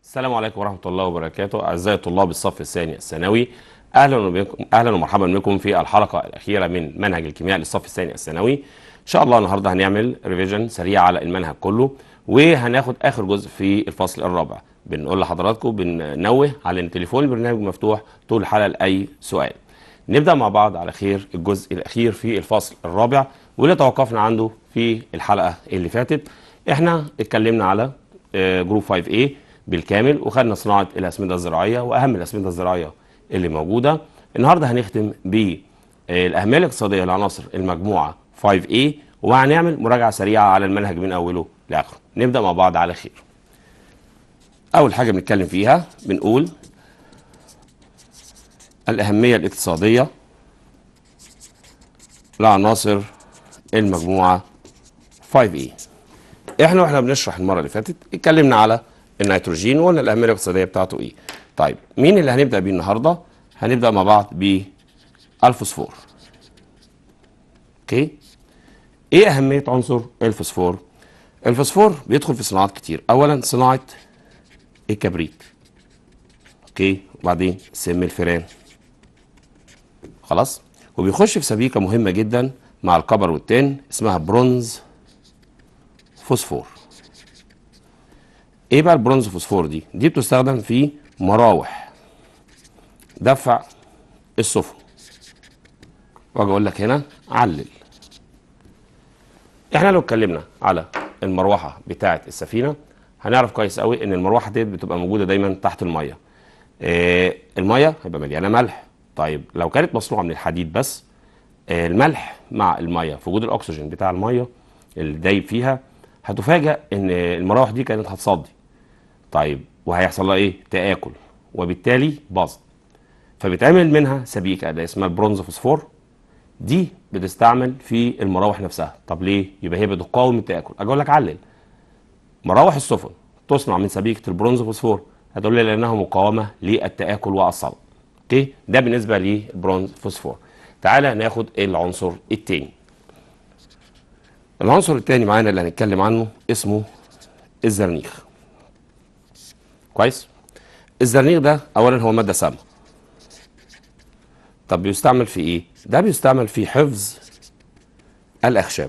السلام عليكم ورحمة الله وبركاته أعزائي طلاب الصف الثاني الثانوي أهلا بكم أهلا ومرحبا بكم في الحلقة الأخيرة من منهج الكيمياء للصف الثاني الثانوي إن شاء الله النهاردة هنعمل ريفيجن سريع على المنهج كله وهناخد آخر جزء في الفصل الرابع بنقول لحضراتكم بننوه على إن تليفون البرنامج مفتوح طول الحلقة لأي سؤال نبدأ مع بعض على خير الجزء الأخير في الفصل الرابع واللي توقفنا عنده في الحلقة اللي فاتت احنا اتكلمنا على آه، جروب 5A بالكامل وخدنا صناعة الأسمدة الزراعية وأهم الأسمدة الزراعية اللي موجودة النهاردة هنختم بالأهمية الاقتصادية لعناصر المجموعة 5A وهنعمل مراجعة سريعة على المنهج من أوله لآخره نبدأ مع بعض على خير أول حاجة بنتكلم فيها بنقول الأهمية الاقتصادية لعناصر المجموعة 5E احنا واحنا بنشرح المرة اللي فاتت اتكلمنا على النيتروجين وقلنا الأهمية الاقتصادية بتاعته ايه طيب مين اللي هنبدأ بيه النهاردة هنبدأ مع بعض بالفوسفور اوكي ايه أهمية عنصر الفوسفور الفوسفور بيدخل في صناعات كتير أولا صناعة الكبريت اوكي وبعدين سم الفيران خلاص وبيخش في سبيكه مهمه جدا مع الكبر والتان اسمها برونز فوسفور ايه بقى البرونز فوسفور دي دي بتستخدم في مراوح دفع السفن واجي اقول لك هنا علل احنا لو اتكلمنا على المروحه بتاعه السفينه هنعرف كويس قوي ان المروحه ديت بتبقى موجوده دايما تحت الميه آه، الميه هيبقى مليانه ملح طيب لو كانت مصنوعه من الحديد بس آه، الملح مع الميه في وجود الاكسجين بتاع الميه اللي دايب فيها هتفاجأ ان المراوح دي كانت هتصدي طيب وهيحصل لها ايه تآكل وبالتالي باظت فبيتعمل منها سبيكه اللي اسمها البرونز فوسفور دي بتستعمل في المراوح نفسها طب ليه يبقى هي بتقاوم التآكل اجي اقول لك علل مراوح السفن تصنع من سبيكه البرونز فوسفور هتقول لي لانها مقاومه للتآكل والصلب اوكي ده بالنسبه للبرونز فوسفور تعالى ناخد العنصر التاني العنصر التاني معانا اللي هنتكلم عنه اسمه الزرنيخ كويس الزرنيخ ده اولا هو ماده سامه طب بيستعمل في ايه ده بيستعمل في حفظ الاخشاب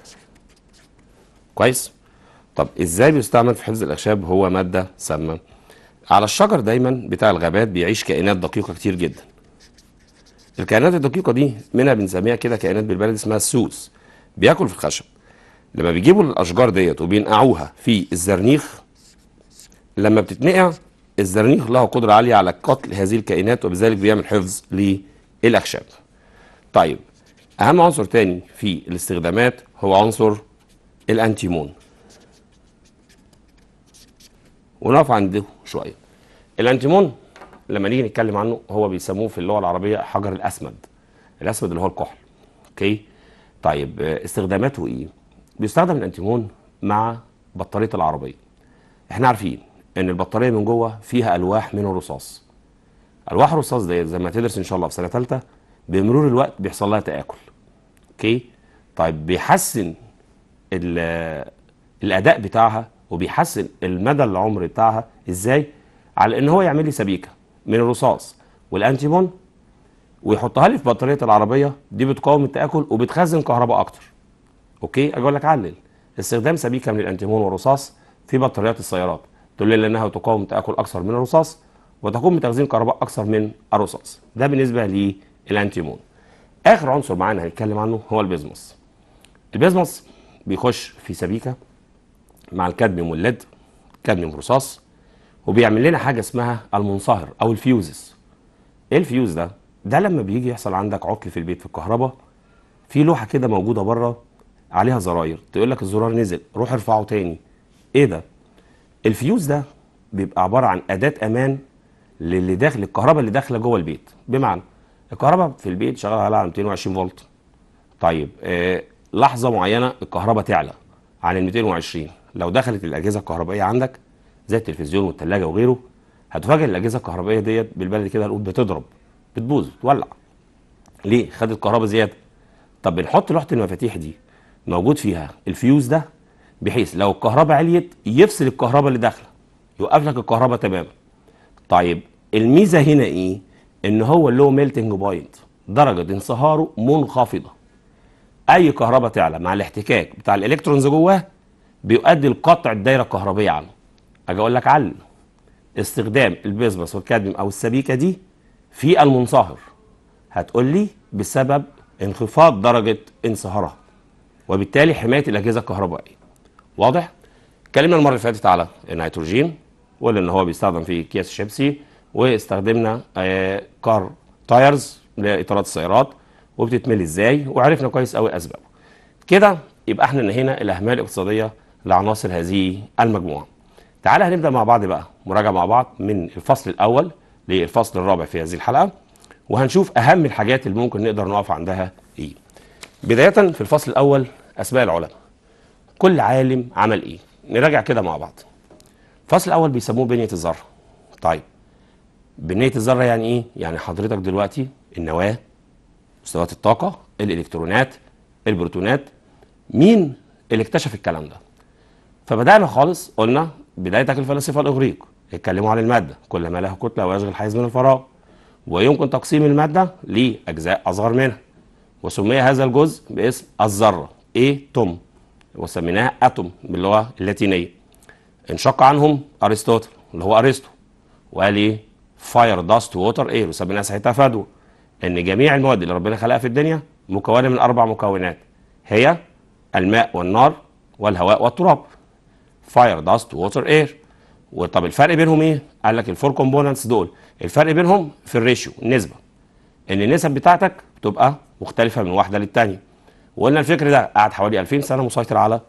كويس طب ازاي بيستعمل في حفظ الاخشاب هو ماده سامه على الشجر دايما بتاع الغابات بيعيش كائنات دقيقه كتير جدا الكائنات الدقيقه دي منها بنسميها كده كائنات بالبلد اسمها السوس بياكل في الخشب لما بيجيبوا الاشجار ديت وبينقعوها في الزرنيخ لما بتتنقع الزرنيخ له قدره عاليه على قتل هذه الكائنات وبذلك بيعمل حفظ للاخشاب طيب اهم عنصر تاني في الاستخدامات هو عنصر الانتيمون ونقف عنده شويه الانتيمون لما نيجي نتكلم عنه هو بيسموه في اللغه العربيه حجر الاسمد الاسمد اللي هو الكحل اوكي طيب آه، استخداماته ايه بيستخدم الانتيمون مع بطاريه العربيه احنا عارفين ان البطاريه من جوه فيها الواح من الرصاص الواح الرصاص ديت زي ما تدرس ان شاء الله في سنه ثالثه بمرور الوقت بيحصل لها تاكل اوكي طيب بيحسن ال- الاداء بتاعها وبيحسن المدى العمر بتاعها ازاي على ان هو يعمل لي سبيكه من الرصاص والانتيمون ويحطها لي في بطاريه العربيه دي بتقاوم التاكل وبتخزن كهرباء اكتر اوكي اجي اقول لك علل استخدام سبيكه من الانتيمون والرصاص في بطاريات السيارات تقول لي لانها تقاوم التاكل اكثر من الرصاص وتقوم بتخزين كهرباء اكثر من الرصاص ده بالنسبه للانتيمون اخر عنصر معانا هنتكلم عنه هو البيزموس البيزموس بيخش في سبيكه مع الكادميوم والليد كادميوم رصاص وبيعمل لنا حاجه اسمها المنصهر او الفيوزز ايه الفيوز ده ده لما بيجي يحصل عندك عطل في البيت في الكهرباء في لوحه كده موجوده بره عليها زراير تقول لك الزرار نزل روح ارفعه تاني ايه ده الفيوز ده بيبقى عباره عن اداه امان للي داخل الكهرباء اللي داخله جوه البيت بمعنى الكهرباء في البيت شغاله على 220 فولت طيب آه لحظه معينه الكهرباء تعلى عن ال 220 لو دخلت الاجهزه الكهربائيه عندك زي التلفزيون والثلاجه وغيره هتفاجئ الاجهزه الكهربائيه ديت بالبلدي كده هنقول بتضرب بتبوظ تولع ليه خدت كهرباء زياده طب بنحط لوحه المفاتيح دي موجود فيها الفيوز ده بحيث لو الكهرباء عليت يفصل الكهرباء اللي داخله يوقف لك الكهرباء تماما طيب الميزه هنا ايه ان هو اللو ميلتنج بوينت درجه انصهاره منخفضه اي كهرباء تعلى مع الاحتكاك بتاع الالكترونز جواه بيؤدي لقطع الدايره الكهربيه عنه اجي اقول لك علل استخدام البيزمس والكادميوم او السبيكه دي في المنصهر هتقول لي بسبب انخفاض درجه انصهارها وبالتالي حمايه الاجهزه الكهربائيه واضح اتكلمنا المره اللي فاتت على النيتروجين وقلنا ان هو بيستخدم في اكياس الشيبسي واستخدمنا آه كار تايرز لاطارات السيارات وبتتملي ازاي وعرفنا كويس قوي اسبابه كده يبقى احنا نهينا الاهميه الاقتصاديه لعناصر هذه المجموعه تعالى هنبدا مع بعض بقى مراجعه مع بعض من الفصل الاول للفصل الرابع في هذه الحلقه وهنشوف اهم الحاجات اللي ممكن نقدر نقف عندها ايه بدايه في الفصل الاول اسماء العلماء كل عالم عمل ايه نراجع كده مع بعض الفصل الاول بيسموه بنيه الذره طيب بنيه الذره يعني ايه يعني حضرتك دلوقتي النواه مستويات الطاقه الالكترونات البروتونات مين اللي اكتشف الكلام ده فبدانا خالص قلنا بدايتك الفلاسفه الاغريق اتكلموا عن الماده كل ما له كتله ويشغل حيز من الفراغ ويمكن تقسيم الماده لاجزاء اصغر منها وسمي هذا الجزء باسم الذره ايه توم وسميناها اتوم باللغه اللاتينيه انشق عنهم ارسطوطل اللي هو ارسطو وقال ايه فاير داست ووتر اير وسميناها ساعتها فدوى ان جميع المواد اللي ربنا خلقها في الدنيا مكونه من اربع مكونات هي الماء والنار والهواء والتراب فاير داست ووتر اير وطب الفرق بينهم ايه قال لك الفور كومبوننتس دول الفرق بينهم في الريشيو النسبه ان النسب بتاعتك بتبقى مختلفه من واحده للتانيه وقلنا الفكر ده قعد حوالي 2000 سنه مسيطر على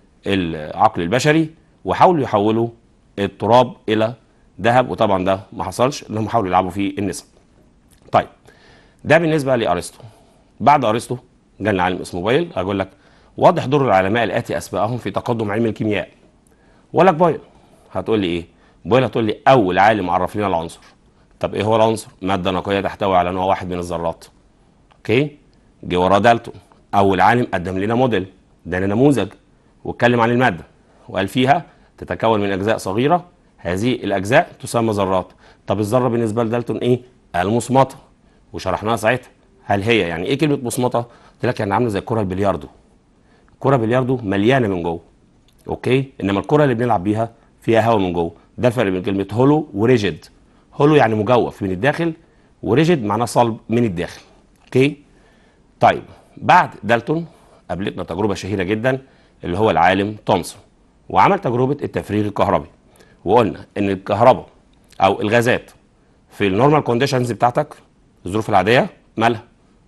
العقل البشري وحاولوا يحولوا التراب الى ذهب وطبعا ده ما حصلش انهم حاولوا يلعبوا في النسب طيب ده بالنسبه لارسطو بعد ارسطو جالنا عالم اسمه بايل اقول لك واضح دور العلماء الاتي اسمائهم في تقدم علم الكيمياء ولا لك بايل هتقول لي ايه بايل هتقول لي اول عالم عرف لنا العنصر طب ايه هو العنصر ماده نقيه تحتوي على نوع واحد من الذرات اوكي جه وراه دالتون اول عالم قدم لنا موديل ادانا نموذج واتكلم عن الماده وقال فيها تتكون من اجزاء صغيره هذه الاجزاء تسمى ذرات طب الذره بالنسبه لدالتون ايه المصمطه وشرحناها ساعتها هل هي يعني ايه كلمه مصمطه قلت لك يعني عامله زي الكره البلياردو كره بلياردو مليانه من جوه اوكي انما الكره اللي بنلعب بيها فيها هواء من جوه ده الفرق بين كلمه هولو وريجيد هولو يعني مجوف من الداخل وريجيد معناه صلب من الداخل اوكي طيب بعد دالتون قابلتنا تجربه شهيره جدا اللي هو العالم تومسون وعمل تجربه التفريغ الكهربي وقلنا ان الكهرباء او الغازات في النورمال كونديشنز بتاعتك الظروف العاديه مالها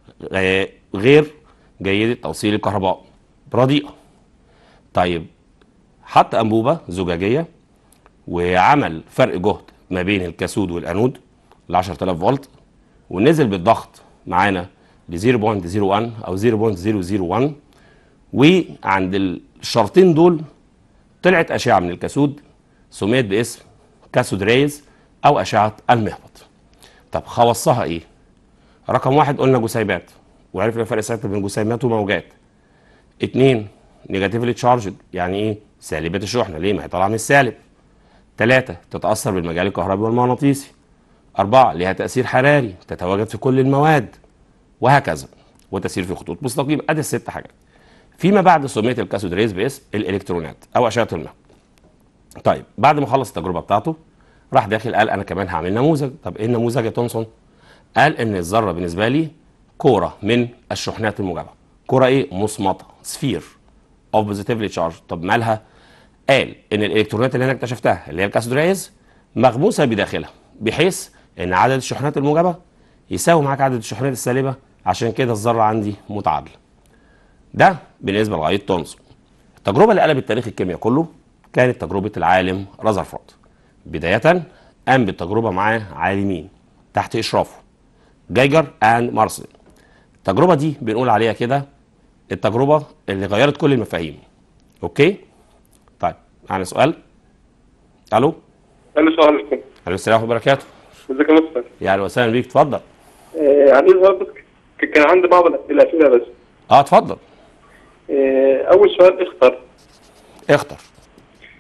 غير جيده توصيل الكهرباء رديئه طيب حط انبوبه زجاجيه وعمل فرق جهد ما بين الكاثود والانود ل 10000 فولت ونزل بالضغط معانا ل 0.01 او 0.001 وعند الشرطين دول طلعت اشعه من الكاثود سميت باسم كاثود ريز او اشعه المهبط طب خواصها ايه رقم واحد قلنا جسيمات وعرفنا الفرق ساعتها بين جسيمات وموجات اتنين نيجاتيفلي تشارجد يعني ايه سالبة الشحنة ليه ما هي طالعة من السالب تلاتة تتأثر بالمجال الكهربي والمغناطيسي أربعة ليها تأثير حراري تتواجد في كل المواد وهكذا وتسير في خطوط مستقيمة ادي الست حاجات فيما بعد سميت الكاثود ريز باسم الالكترونات او اشعه الماء طيب بعد ما خلص التجربه بتاعته راح داخل قال انا كمان هعمل نموذج طب ايه النموذج يا تومسون قال ان الذره بالنسبه لي كوره من الشحنات الموجبه كوره ايه مصمطه سفير اوف بوزيتيفلي تشارج طب مالها قال ان الالكترونات اللي انا اكتشفتها اللي هي الكاثود ريز مغموسه بداخلها بحيث ان عدد الشحنات الموجبه يساوي معاك عدد الشحنات السالبه عشان كده الذره عندي متعادله ده بالنسبه لغايه تومسون التجربه اللي قلبت تاريخ الكيمياء كله كانت تجربه العالم رذرفورد بدايه قام بالتجربه معاه عالمين تحت اشرافه جايجر اند مارسل التجربه دي بنقول عليها كده التجربه اللي غيرت كل المفاهيم اوكي طيب معنا سؤال الو الو السلام عليكم الو السلام ورحمه الله وبركاته ازيك يا مستر يا اهلا وسهلا بيك اتفضل آه عندي سؤال بس ك- كان عندي بعض الاسئله بس اه اتفضل آه اول سؤال اختر اختر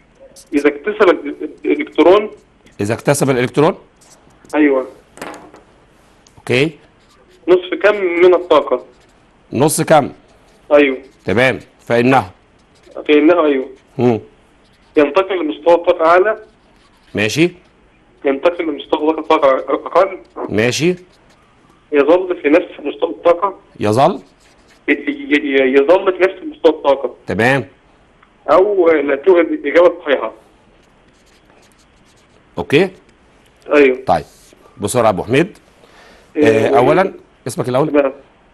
اذا اكتسب ال- الالكترون اذا اكتسب الالكترون ايوه اوكي نصف كم من الطاقه نص كم ايوه تمام فانه فانه ايوه مم. ينتقل لمستوى طاقه اعلى ماشي ينتقل لمستوى طاقه اقل ماشي يظل في نفس مستوى الطاقه يظل ي- ي- يظل في نفس مستوى الطاقه تمام او لا توجد اجابه صحيحه اوكي ايوه طيب بسرعه يا ابو حميد آه إيه، اولا اسمك الاول تمام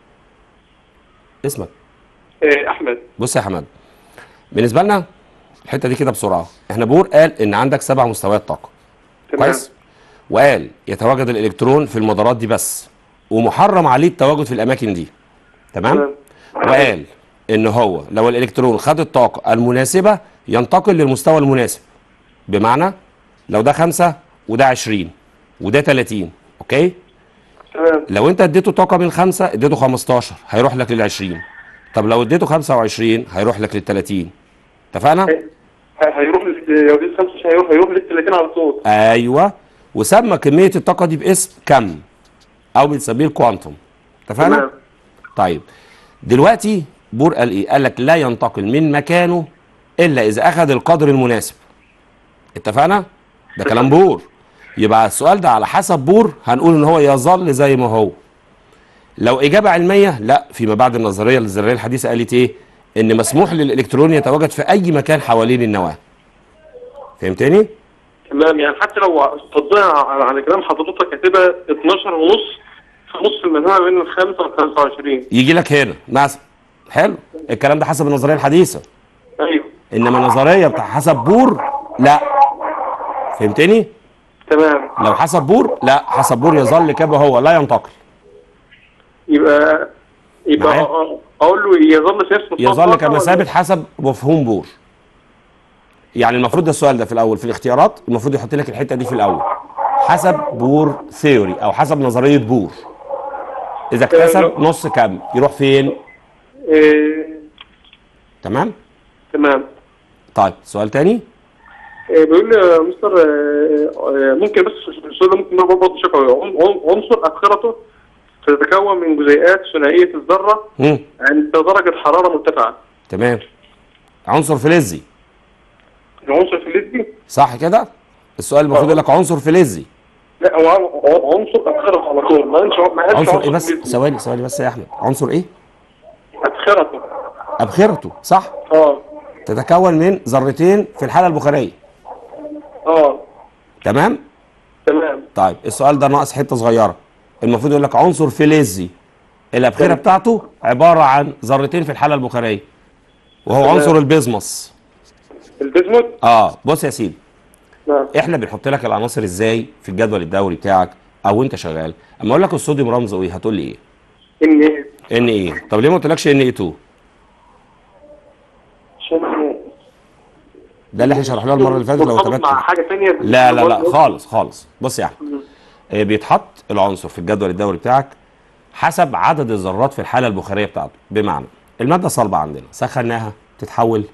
اسمك إيه، احمد بص يا حماد بالنسبه لنا الحته دي كده بسرعه احنا بور قال ان عندك سبع مستويات طاقه تمام كويس وقال يتواجد الالكترون في المدارات دي بس ومحرم عليه التواجد في الاماكن دي تمام تمام. وقال ان هو لو الالكترون خد الطاقه المناسبه ينتقل للمستوى المناسب بمعنى لو ده خمسة وده 20 وده 30 اوكي تمام لو انت اديته طاقه من خمسة اديته 15 هيروح لك لل 20 طب لو اديته 25 هيروح لك لل 30 اتفقنا؟ هي- هيروح لل- لو دي 25 هيروح هيروح لل 30 على طول ايوه وسمى كميه الطاقه دي باسم كم او بنسميه الكوانتوم اتفقنا؟ تمام طيب دلوقتي بور قال ايه؟ قال لك لا ينتقل من مكانه الا اذا اخذ القدر المناسب اتفقنا؟ ده كلام بور يبقى السؤال ده على حسب بور هنقول ان هو يظل زي ما هو لو اجابه علميه لا فيما بعد النظريه الذريه الحديثه قالت ايه؟ ان مسموح للالكترون يتواجد في اي مكان حوالين النواه فهمتني؟ تمام يعني حتى لو تطبيقها على على كلام حضرتك كاتبها 12 ونص في نص المسافه بين الخامسه وال 25 يجي لك هنا مثلا حلو الكلام ده حسب النظريه الحديثه ايوه انما النظريه بتاع حسب بور لا فهمتني تمام لو حسب بور لا حسب بور يظل كما هو لا ينتقل يبقى يبقى معايا؟ أ- اقول له يظل في نفس مستوى يظل الطاقة كما ولا- ثابت حسب مفهوم بور يعني المفروض ده السؤال ده في الاول في الاختيارات المفروض يحط لك الحته دي في الاول حسب بور ثيوري او حسب نظريه بور اذا اكتسب نص كم يروح فين إيه تمام تمام طيب سؤال تاني إيه بيقول لي يا مستر آه، آه، ممكن بس السؤال ده ممكن ناخد برضه شكوى عن- عن- عنصر أبخرته تتكون من جزيئات ثنائية الذرة مم. عند درجة حرارة مرتفعة تمام عنصر فلزي العنصر الفلزي صح كده السؤال المفروض يقول لك عنصر فلزي لا هو عن- هو عنصر أبخرته على طول ما قالش ما قالش عنصر ايه بس فلزي. ثواني ثواني بس يا احمد عنصر ايه أبخرته ابخرته صح اه تتكون من ذرتين في الحاله البخاريه اه تمام تمام طيب السؤال ده ناقص حته صغيره المفروض يقول لك عنصر فلزي الابخره تمام. بتاعته عباره عن ذرتين في الحاله البخاريه وهو تمام. عنصر البيزموس البيزموت اه بص يا سيدي نعم احنا بنحط لك العناصر ازاي في الجدول الدوري بتاعك او انت شغال اما اقول لك الصوديوم رمزه ايه هتقول لي ايه ان ايه ان ايه طب ليه ما قلتلكش ان ايه 2 عشان ده اللي احنا شرحناه المره اللي فاتت لو مرتبط تابعت مع حاجة تانية لا لا لا خالص خالص بص يا احمد آه، بيتحط العنصر في الجدول الدوري بتاعك حسب عدد الذرات في الحاله البخاريه بتاعته بمعنى الماده صلبه عندنا سخناها تتحول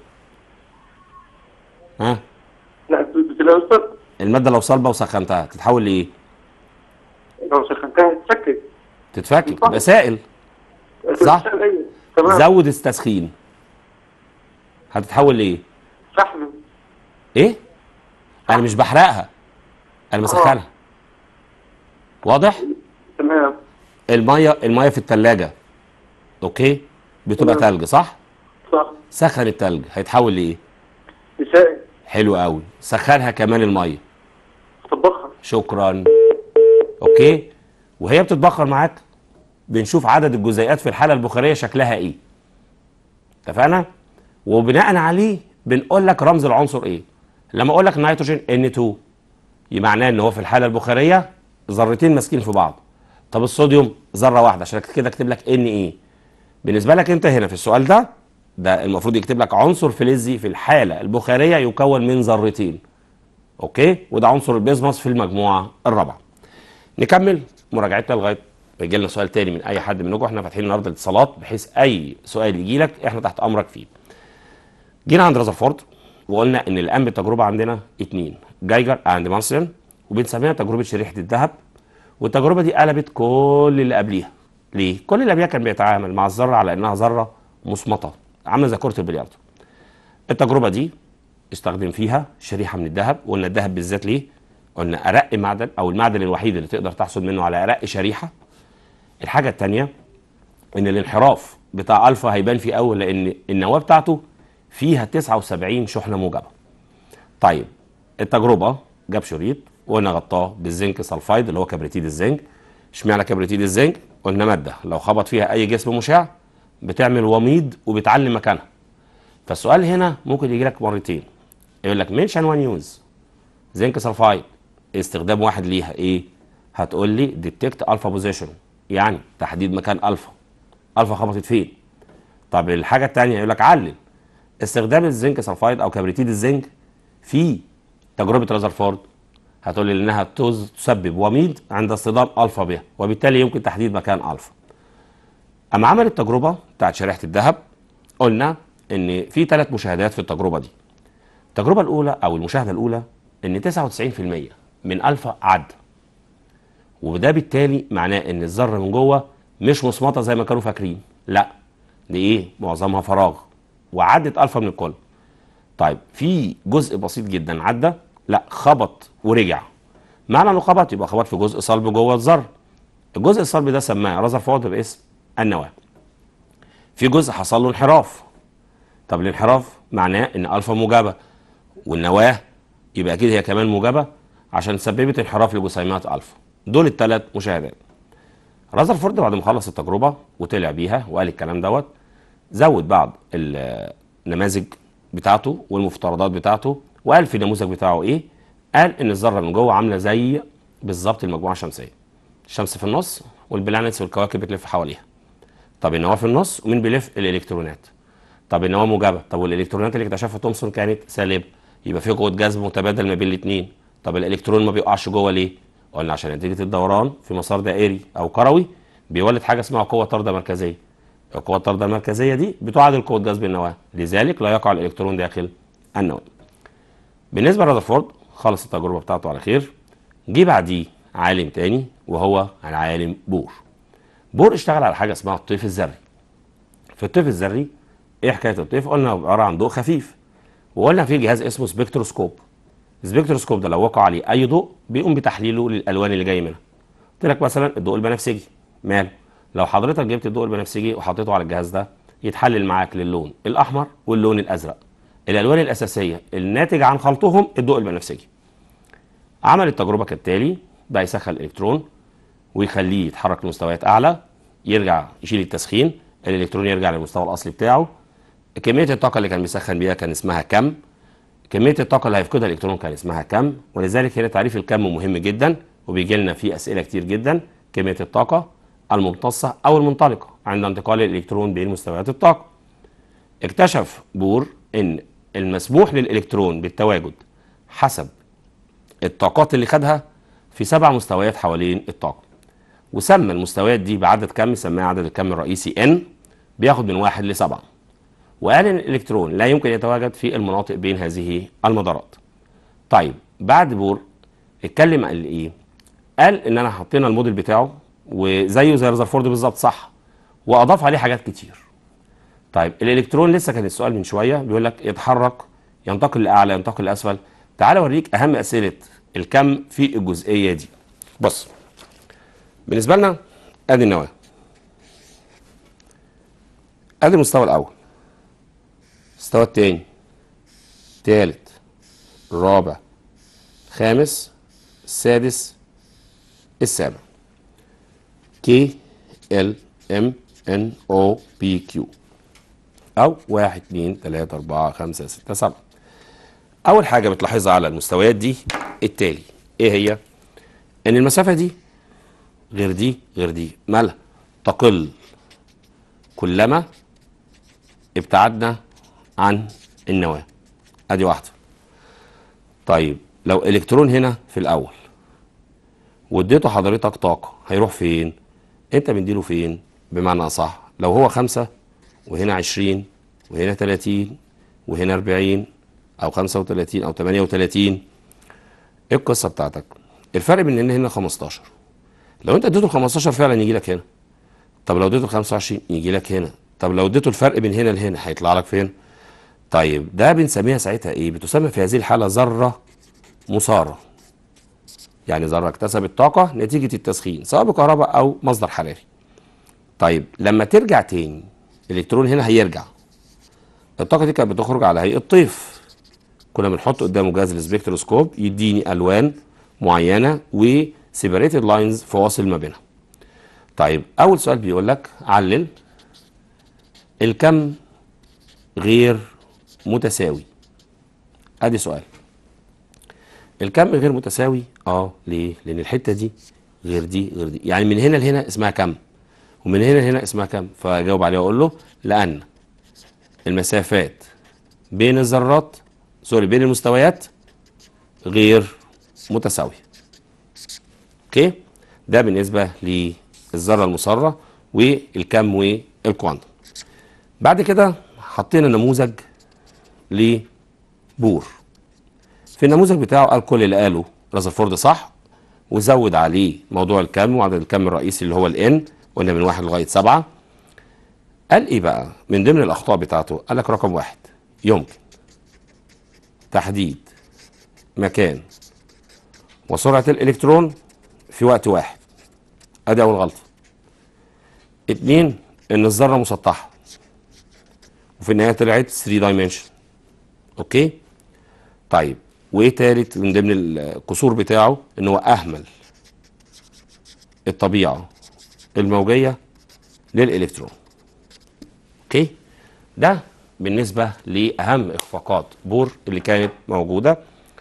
ها لا بتبقى يا أستاذ الماده لو صلبه وسخنتها تتحول لايه لو سخنتها تسكت تتفكك تبقى سائل صح. أيوة. تمام زود التسخين هتتحول لايه فحم ايه انا مش بحرقها انا بسخنها واضح تمام الميه الميه في الثلاجه اوكي بتبقى تمام. تلج صح صح سخن التلج هيتحول لايه مسائل حلو قوي سخنها كمان الميه تطبخها شكرا اوكي وهي بتتبخر معاك بنشوف عدد الجزيئات في الحاله البخاريه شكلها ايه اتفقنا وبناء عليه بنقول لك رمز العنصر ايه لما اقول لك نيتروجين N2 يبقى معناه ان هو في الحاله البخاريه ذرتين ماسكين في بعض طب الصوديوم ذره واحده عشان كده اكتب لك ان ايه بالنسبه لك انت هنا في السؤال ده ده المفروض يكتب لك عنصر فلزي في الحاله البخاريه يكون من ذرتين اوكي وده عنصر البيزموس في المجموعه الرابعه نكمل مراجعتنا لغايه ما يجي لنا سؤال تاني من اي حد منكم احنا فاتحين النهارده الاتصالات بحيث اي سؤال يجي لك احنا تحت امرك فيه جينا عند رذرفورد وقلنا ان الان بالتجربه عندنا اتنين جايجر اند مارسيان وبنسميها تجربه شريحه الذهب والتجربه دي قلبت كل اللي قبليها ليه؟ كل اللي قبليها كان بيتعامل مع الذره على انها ذره مصمطه عامله زي كره البلياردو التجربه دي استخدم فيها شريحه من الذهب وقلنا الذهب بالذات ليه؟ قلنا ارق معدن او المعدن الوحيد اللي تقدر تحصل منه على ارق شريحه الحاجه الثانيه ان الانحراف بتاع الفا هيبان فيه اول لان النواه بتاعته فيها 79 شحنه موجبه طيب التجربه جاب شريط وقلنا غطاه بالزنك سلفايد اللي هو كبريتيد الزنك اشمعنى كبريتيد الزنك قلنا ماده لو خبط فيها اي جسم مشع بتعمل وميض وبتعلم مكانها فالسؤال هنا ممكن يجي لك مرتين يقول لك منشن وان يوز زنك سلفايد استخدام واحد ليها ايه هتقول لي ديتكت الفا بوزيشن يعني تحديد مكان الفا الفا خبطت فين طب الحاجه الثانيه يقول لك علل استخدام الزنك سلفايد او كبريتيد الزنك في تجربه رازرفورد هتقول لي انها تز- تسبب وميض عند اصطدام الفا بها وبالتالي يمكن تحديد مكان الفا اما عمل التجربه بتاعت شريحه الذهب قلنا ان في ثلاث مشاهدات في التجربه دي التجربه الاولى او المشاهده الاولى ان 99% من الفا عدى وده بالتالي معناه ان الذره من جوه مش مصمطه زي ما كانوا فاكرين لا دي ايه معظمها فراغ وعدت الفا من الكل طيب في جزء بسيط جدا عدى لا خبط ورجع معنى انه خبط يبقى خبط في جزء صلب جوه الذره الجزء الصلب ده سماه رذرفورد باسم النواه في جزء حصل له انحراف طب الانحراف معناه ان الفا موجبه والنواه يبقى اكيد هي كمان موجبه عشان سببت انحراف لجسيمات الفا دول الثلاث مشاهدات رذرفورد بعد ما خلص التجربه وطلع بيها وقال الكلام دوت زود بعض النماذج بتاعته والمفترضات بتاعته وقال في النموذج بتاعه ايه قال ان الذره من جوه عامله زي بالظبط المجموعه الشمسيه الشمس في النص والبلانتس والكواكب بتلف حواليها طب النواه في النص ومين بيلف الالكترونات طب النواه موجبه طب والالكترونات اللي اكتشفها تومسون كانت سالبه يبقى في قوه جذب متبادل ما بين الاثنين طب الالكترون ما بيقعش جوه ليه قلنا عشان نتيجه الدوران في مسار دائري او كروي بيولد حاجه اسمها قوه طارده مركزيه القوه الطارده المركزيه دي بتعادل قوه جذب النواه لذلك لا يقع الالكترون داخل النواه بالنسبه لرذرفورد خلص التجربه بتاعته على خير جه بعديه عالم تاني وهو العالم بور بور اشتغل على حاجه اسمها الطيف الذري في الطيف الذري ايه حكايه الطيف قلنا عباره عن ضوء خفيف وقلنا في جهاز اسمه سبكتروسكوب السبكتروسكوب ده لو وقع عليه اي ضوء بيقوم بتحليله للالوان اللي جاي منها قلت لك مثلا الضوء البنفسجي ماله لو حضرتك جبت الضوء البنفسجي وحطيته على الجهاز ده يتحلل معاك للون الاحمر واللون الازرق الالوان الاساسيه الناتج عن خلطهم الضوء البنفسجي عمل التجربه كالتالي بقى يسخن الالكترون ويخليه يتحرك لمستويات اعلى يرجع يشيل التسخين الالكترون يرجع للمستوى الاصلي بتاعه كميه الطاقه اللي كان بيسخن بيها كان اسمها كم كميه الطاقه اللي هيفقدها الالكترون كان اسمها كم ولذلك هنا تعريف الكم مهم جدا وبيجي لنا فيه اسئله كتير جدا كميه الطاقه الممتصه او المنطلقه عند انتقال الالكترون بين مستويات الطاقه اكتشف بور ان المسموح للالكترون بالتواجد حسب الطاقات اللي خدها في سبع مستويات حوالين الطاقه وسمى المستويات دي بعدد كم سماها عدد الكم الرئيسي n بياخد من واحد لسبعه وقال ان الالكترون لا يمكن يتواجد في المناطق بين هذه المدارات طيب بعد بور اتكلم قال ايه قال ان انا حطينا الموديل بتاعه وزيه زي رذرفورد بالظبط صح واضاف عليه حاجات كتير طيب الالكترون لسه كان السؤال من شويه بيقول لك يتحرك ينتقل لاعلى ينتقل لاسفل تعال اوريك اهم اسئله الكم في الجزئيه دي بص بالنسبه لنا ادي النواه ادي المستوى الاول المستوى الثاني ثالث الرابع الخامس السادس السابع كي ال ام ان او بي كيو او واحد اتنين تلاته اربعه خمسه سته سبعه اول حاجه بتلاحظها على المستويات دي التالي ايه هي ان المسافه دي غير دي غير دي مالها تقل كلما ابتعدنا عن النواه ادي واحده طيب لو الكترون هنا في الاول واديته حضرتك طاقه هيروح فين انت مديله فين بمعنى اصح لو هو خمسة وهنا عشرين وهنا تلاتين وهنا أربعين او 35 او 38 ايه القصه بتاعتك الفرق بين هنا هنا 15 لو انت اديته ال 15 فعلا يجي لك هنا طب لو اديته ال 25 يجي لك هنا طب لو اديته الفرق بين هنا لهنا هيطلع لك فين طيب ده بنسميها ساعتها ايه بتسمى في هذه الحاله ذره مساره يعني ذره اكتسبت طاقه نتيجه التسخين سواء بكهرباء او مصدر حراري طيب لما ترجع تاني الالكترون هنا هيرجع الطاقه دي كانت بتخرج على هيئه طيف كنا بنحط قدامه جهاز السبكتروسكوب يديني الوان معينه وسيبريتد لاينز فواصل ما بينها طيب اول سؤال بيقول لك علل الكم غير متساوي ادي سؤال الكم غير متساوي اه ليه لان الحته دي غير دي غير دي يعني من هنا لهنا اسمها كم ومن هنا لهنا اسمها كم فاجاوب عليه واقول له لان المسافات بين الذرات سوري بين المستويات غير متساويه اوكي ده بالنسبه للذره المسره والكم والكوانتم بعد كده حطينا نموذج لبور في النموذج بتاعه قال كل اللي قاله رازرفورد صح وزود عليه موضوع الكم وعدد الكم الرئيسي اللي هو الان قلنا من واحد لغايه سبعه قال ايه بقى من ضمن الاخطاء بتاعته قال لك رقم واحد يمكن تحديد مكان وسرعه الالكترون في وقت واحد ادي اول غلطه اتنين ان الذره مسطحه وفي النهايه طلعت 3 دايمنشن اوكي طيب وايه تالت من ضمن القصور بتاعه ان هو اهمل الطبيعه الموجيه للالكترون اوكي ده بالنسبه لاهم اخفاقات بور اللي كانت موجوده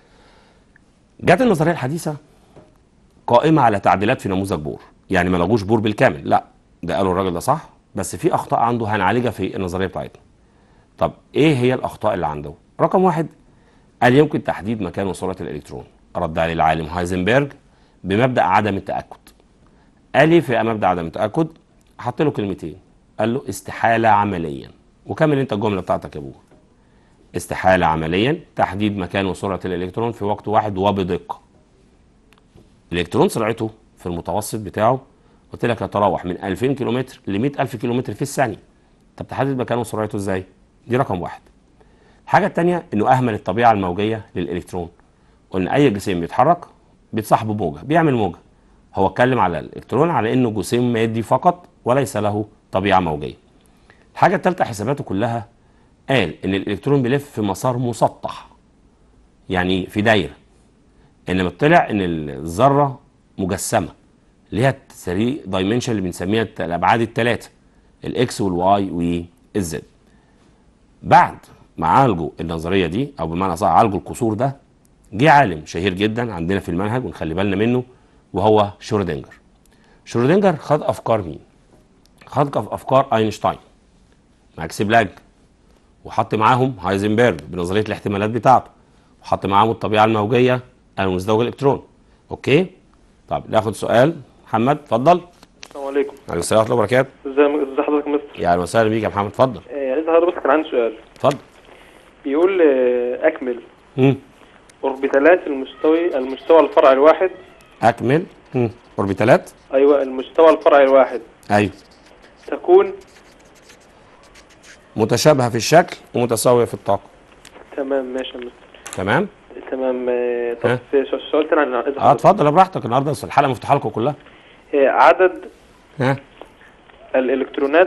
جت النظريه الحديثه قائمه على تعديلات في نموذج بور يعني ما لغوش بور بالكامل لا ده قالوا الراجل ده صح بس في اخطاء عنده هنعالجها في النظريه بتاعتنا طب ايه هي الاخطاء اللي عنده رقم واحد قال يمكن تحديد مكان وسرعه الالكترون رد عليه العالم هايزنبرج بمبدا عدم التاكد قال ايه في مبدا عدم التاكد حط له كلمتين قال له استحاله عمليا وكمل انت الجمله بتاعتك يا ابوه استحاله عمليا تحديد مكان وسرعه الالكترون في وقت واحد وبدقه الالكترون سرعته في المتوسط بتاعه قلت لك يتراوح من 2000 كيلومتر ل 100000 كيلومتر في الثانيه طب تحدد مكانه وسرعته ازاي دي رقم واحد الحاجه الثانيه انه اهمل الطبيعه الموجيه للالكترون قلنا اي جسيم بيتحرك بيتصاحبه موجه بيعمل موجه هو اتكلم على الالكترون على انه جسيم مادي فقط وليس له طبيعه موجيه الحاجه الثالثه حساباته كلها قال ان الالكترون بيلف في مسار مسطح يعني في دايره انما طلع ان الذره مجسمه اللي هي 3 دايمنشن اللي بنسميها الابعاد الثلاثه الاكس والواي والزد بعد ما عالجوا النظريه دي او بمعنى صح عالجوا القصور ده جه عالم شهير جدا عندنا في المنهج ونخلي بالنا منه وهو شرودنجر شرودنجر خد افكار مين خد افكار اينشتاين ماكس بلاك وحط معاهم هايزنبرج بنظريه الاحتمالات بتاعته وحط معاهم الطبيعه الموجيه المزدوج الالكترون اوكي طب ناخد سؤال محمد اتفضل السلام عليكم عليكم السلام ورحمه الله وبركاته ازي ازي حضرتك يا مستر يا اهلا وسهلا بيك يا محمد اتفضل آه، عايز حضرتك بس كان عندي سؤال اتفضل بيقول آه، اكمل مم. اوربيتالات المستوي المستوى الفرع الواحد اكمل مم. اوربيتالات ايوه المستوى الفرع الواحد ايوه تكون متشابهه في الشكل ومتساويه في الطاقه تمام ماشي يا مستر تمام تمام آه، ها؟ طب في سؤال سؤال تاني عن عايز اه حضرتك. اتفضل براحتك النهارده بس الحلقه مفتوحه لكم كلها آه، عدد ها الالكترونات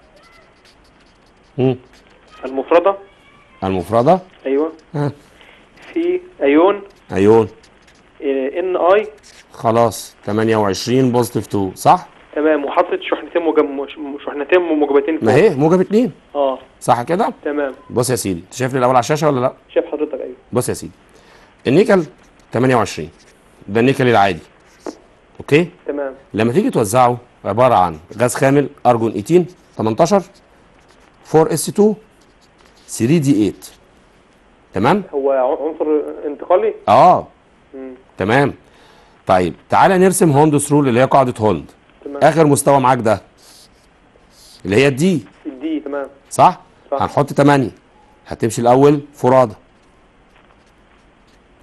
مم. المفردة المفرده ايوه ها في ايون ايون ان اي خلاص 28 بوزيتيف 2 صح تمام وحطت شحنتين موجب مش- شحنتين موجبتين ما فوق. هي موجب 2 اه صح كده تمام بص يا سيدي انت شايفني الاول على الشاشه ولا لا شايف حضرتك ايوه بص يا سيدي النيكل 28 ده النيكل العادي اوكي تمام لما تيجي توزعه عباره عن غاز خامل ارجون 18 18 4 اس 2 3 دي 8 تمام هو ع- عنصر انتقالي اه مم. تمام طيب تعالى نرسم هوندس رول اللي هي قاعده هوند تمام اخر مستوى معاك ده اللي هي الدي الدي تمام صح صح. هنحط 8 هتمشي الاول فرادة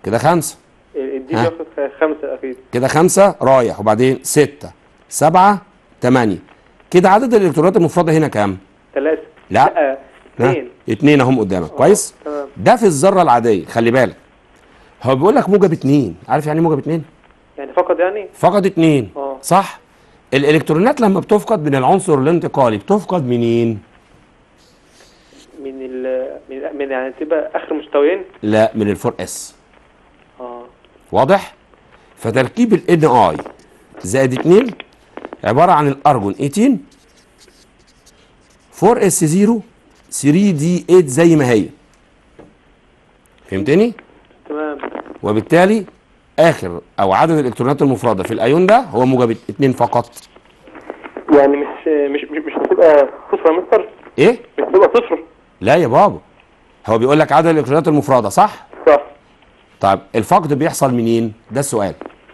كده خمسة الدي ها؟ بياخد خمسة اكيد كده خمسة رايح وبعدين ستة سبعة تمانية كده عدد الالكترونات المفردة هنا كام؟ ثلاثة لا. لا ها؟ اثنين اتنين اهم قدامك كويس؟ تمام ده في الذرة العادية خلي بالك هو بيقول لك موجب اتنين عارف يعني ايه موجب اتنين؟ يعني فقط يعني فقد اتنين اه صح؟ الالكترونات لما بتفقد من العنصر الانتقالي بتفقد منين؟ من ال من, من يعني تبقى اخر مستويين لا من الفور اس اه واضح؟ فتركيب ال ان اي زائد 2 عباره عن الارجون 18 4 اس 0 3 دي 8 زي ما هي فهمتني؟ تمام وبالتالي اخر او عدد الالكترونات المفرده في الايون ده هو موجب 2 فقط يعني مش مش مش, مش هتبقى صفر يا مستر ايه؟ مش هتبقى صفر لا يا بابا هو بيقول لك عدد الالكترونات المفرده صح؟ صح طيب الفقد بيحصل منين؟ ده السؤال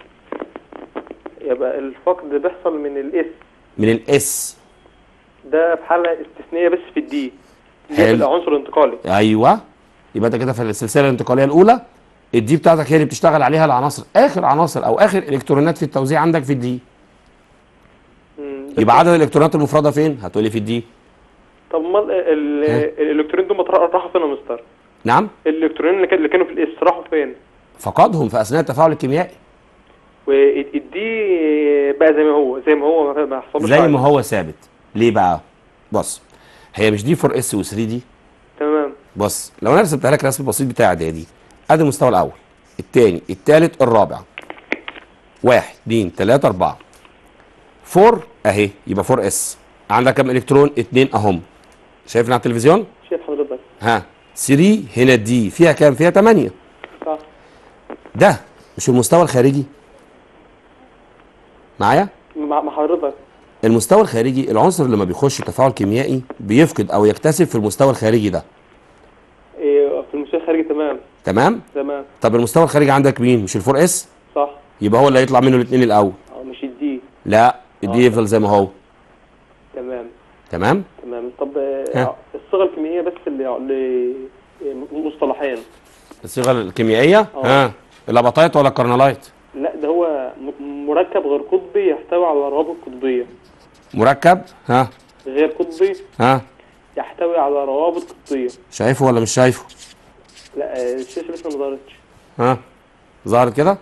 يبقى الفقد بيحصل من الاس من الاس ده في حالة استثنائية بس في الدي دي حلو. العنصر الانتقالي ايوه يبقى انت كده في السلسله الانتقاليه الاولى الدي بتاعتك هي اللي بتشتغل عليها العناصر اخر عناصر او اخر الكترونات في التوزيع عندك في الدي مم. بس- يبقى عدد الالكترونات المفرده فين هتقولي في الدي طب امال ال- ها؟ الالكترونين دول راحوا راحوا فين يا مستر؟ نعم الالكترونين اللي كان- اللي كانوا في الاس راحوا فين؟ فقدهم في اثناء التفاعل الكيميائي والدي بقى زي ما هو زي ما هو ما- ما حصلوش زي حاجة. ما هو ثابت ليه بقى بص هي مش دي 4 اس و 3 دي تمام بص لو انا رسمتها لك رسم بسيط بتاع اعدادي ادي المستوى الاول الثاني الثالث الرابع واحد اتنين تلاته اربعه فور اهي يبقى 4 اس عندك كام الكترون اتنين اهم شايفنا على التلفزيون شايف حضرتك ها 3 هنا دي فيها كام فيها 8 صح ده مش المستوى الخارجي معايا مع مع حضرتك المستوى الخارجي العنصر لما بيخش تفاعل كيميائي بيفقد او يكتسب في المستوى الخارجي ده إيه، في المستوى الخارجي تمام تمام تمام طب المستوى الخارجي عندك مين مش الفور اس صح يبقى هو اللي هيطلع منه الاثنين الاول اه مش الدي لا الدي يفضل زي ما هو تمام تمام تمام طب ها. آه، الصيغه الكيميائيه بس اللي اللي مصطلحين الصيغه الكيميائيه اه. ها الاباطايت ولا الكرنلايت لا ده هو م- مركب غير قطبي يحتوي على روابط قطبيه مركب ها غير قطبي ها يحتوي على روابط قطبيه شايفه ولا مش شايفه لا آه، الشاشه لسه ما ظهرتش ها ظهرت كده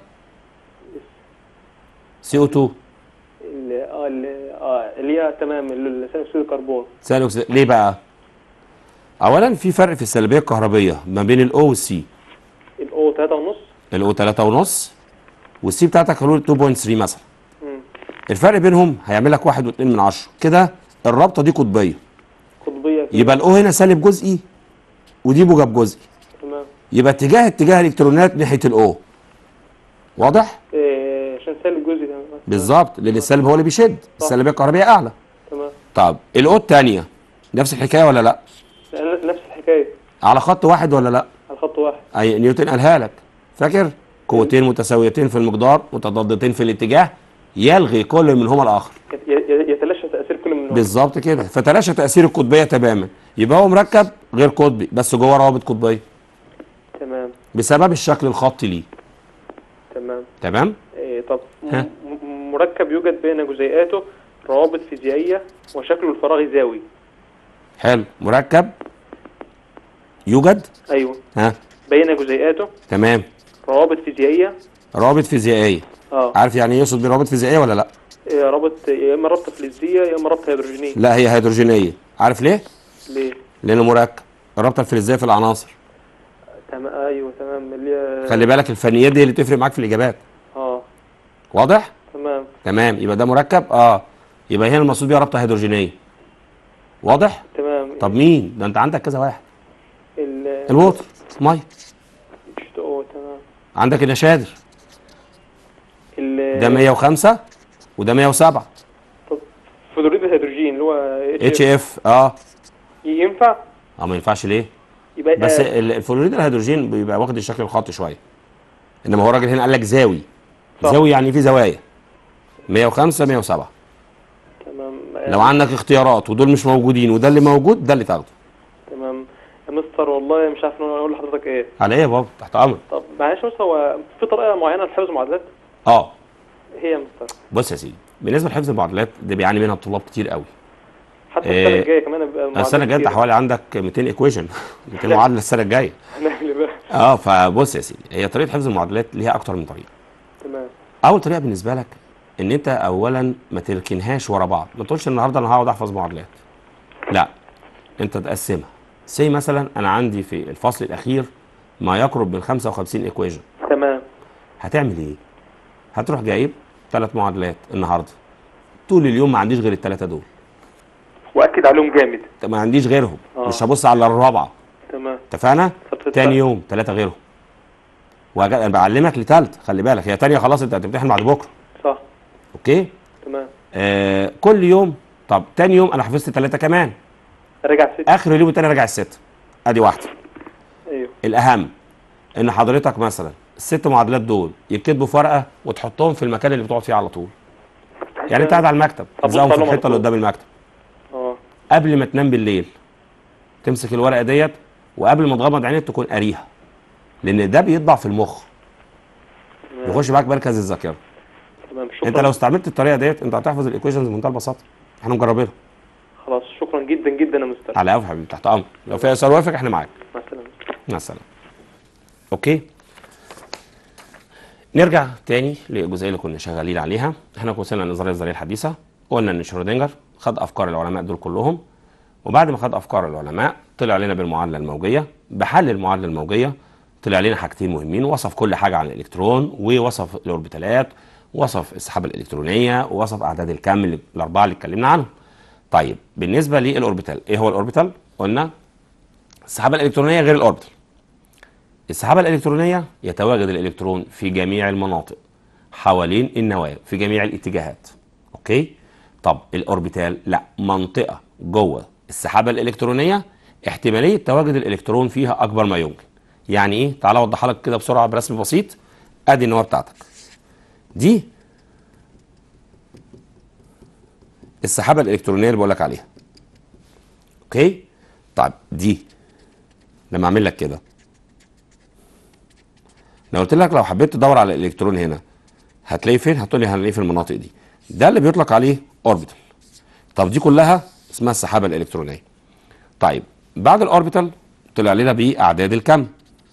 سي او 2 اللي اه اللي اه اللي هي تمام اللي ثاني اكسيد الكربون ثاني اكسيد ليه بقى اولا في فرق في السلبيه الكهربيه ما بين الاو والسي الاو 3 ونص الاو 3 ونص والسي بتاعتك حلول 2.3 مثلا مم. الفرق بينهم هيعمل لك 1.2 من 10 كده الرابطه دي قطبيه قطبيه كده. يبقى الاو هنا سالب جزئي ودي موجب جزئي تمام يبقى اتجاه اتجاه الالكترونات ناحيه الاو واضح إيه، عشان سالب جزء تمام بالظبط لان السالب هو اللي بيشد السلبيه الكهربيه اعلى تمام طب الاو الثانيه نفس الحكايه ولا لا لا، نفس الحكايه على خط واحد ولا لا على خط واحد اي نيوتن قالها لك فاكر قوتين متساويتين في المقدار متضادتين في الاتجاه يلغي كل منهما الاخر يت- يت- يتلاشى تاثير كل منهم بالظبط كده فتلاشى تاثير القطبيه تماما يبقى هو مركب غير قطبي بس جوه روابط قطبيه تمام بسبب الشكل الخطي ليه تمام تمام إيه طب م- ها؟ م- مركب يوجد بين جزيئاته روابط فيزيائيه وشكله الفراغي زاوي حلو مركب يوجد ايوه ها بين جزيئاته تمام روابط فيزيائيه روابط فيزيائيه اه عارف يعني ايه يقصد بروابط فيزيائيه ولا لا إيه، رابط يا اما رابطه فلزيه يا اما رابطه هيدروجينيه لا هي هيدروجينيه عارف ليه ليه لانه مركب الرابطه الفلزيه في العناصر تمام ايوه تمام اللي هي خلي بالك الفنيات دي اللي تفرق معاك في الاجابات اه واضح تمام تمام يبقى ده مركب اه يبقى هنا المقصود بيها رابطه هيدروجينيه واضح تمام طب مين ده انت عندك كذا واحد ال الوتر ميه اه تمام عندك النشادر ال ده 105 وده 107 طب فلوريد الهيدروجين اللي هو اتش اف اه ينفع اه ما ينفعش ليه يبقى بس آه، ال- الفلوريد الهيدروجين بيبقى واخد الشكل الخطي شويه انما هو الراجل هنا قال لك زاوي صح. زاوي يعني في زوايا 105 107 تمام لو عندك اختيارات ودول مش موجودين وده اللي موجود ده اللي تاخده تمام يا مستر والله مش عارف اقول لحضرتك ايه على ايه يا بابا تحت امرك طب معلش بس هو في طريقه معينه لحفظ معادلات اه ايه هي يا مستر بص يا سيدي بالنسبه لحفظ المعادلات ده بيعاني منها الطلاب كتير قوي حتى إيه، السنه الجايه كمان بيبقى المعادلات السنه الجايه انت كتير. حوالي عندك 200 ايكويشن 200 معادله السنه الجايه هنعمل ايه بقى اه فبص يا سيدي هي طريقه حفظ المعادلات ليها اكتر من طريقه تمام اول طريقه بالنسبه لك ان انت اولا ما تركنهاش ورا بعض ما تقولش النهارده انا هقعد احفظ معادلات لا انت تقسمها سي مثلا انا عندي في الفصل الاخير ما يقرب من 55 ايكويشن تمام هتعمل ايه هتروح جايب ثلاث معادلات النهارده طول اليوم ما عنديش غير الثلاثه دول واكد عليهم جامد ما عنديش غيرهم آه. مش هبص على الرابعه تمام اتفقنا فترة تاني بقى. يوم ثلاثه غيرهم وأجا- انا بعلمك لثالث خلي بالك هي تانية خلاص انت هتمتحن بعد بكره صح اوكي تمام آه كل يوم طب تاني يوم انا حفظت ثلاثه كمان رجع ست اخر اليوم التاني راجع الست ادي واحده ايوه الاهم ان حضرتك مثلا الست معادلات دول يتكتبوا في ورقه وتحطهم في المكان اللي بتقعد فيه على طول يعني انت قاعد على المكتب أبص تلزقهم في عليهم على الحته اللي طول. قدام المكتب اه قبل ما تنام بالليل تمسك الورقه ديت وقبل ما تغمض عينيك تكون قاريها لان ده بيطبع في المخ تمام يخش معاك مركز الذاكره تمام شكرا انت لو استعملت الطريقه ديت انت هتحفظ الايكويشنز بمنتهى البساطه احنا مجربينها خلاص شكرا جدا جدا يا مستر على قوي حبيبي تحت امر لو في سؤال وافق احنا معاك مع السلامه مع السلامه اوكي نرجع تاني للجزئيه اللي كنا شغالين عليها احنا وصلنا للنظريه الذريه الحديثه قلنا ان شرودنجر خد افكار العلماء دول كلهم وبعد ما خد افكار العلماء طلع لنا بالمعادله الموجيه بحل المعادله الموجيه طلع لنا حاجتين مهمين وصف كل حاجه عن الالكترون ووصف الاوربيتالات وصف السحابه الالكترونيه ووصف اعداد الكم اللي- الاربعه اللي اتكلمنا عنهم طيب بالنسبه للاوربيتال ايه هو الاوربيتال قلنا السحابه الالكترونيه غير الاوربيتال السحابه الالكترونيه يتواجد الالكترون في جميع المناطق حوالين النواه في جميع الاتجاهات اوكي طب الاوربيتال لا منطقه جوه السحابه الالكترونيه احتماليه تواجد الالكترون فيها اكبر ما يمكن يعني ايه تعال اوضحها لك كده بسرعه برسم بسيط ادي النواه بتاعتك دي السحابه الالكترونيه اللي بقول لك عليها اوكي طيب دي لما اعمل لك كده لو قلت لك لو حبيت تدور على الالكترون هنا هتلاقيه فين هتقول لي هنلاقيه في المناطق دي ده اللي بيطلق عليه اوربيتال طب دي كلها اسمها السحابه الالكترونيه طيب بعد الاوربيتال طلع لنا بيه اعداد الكم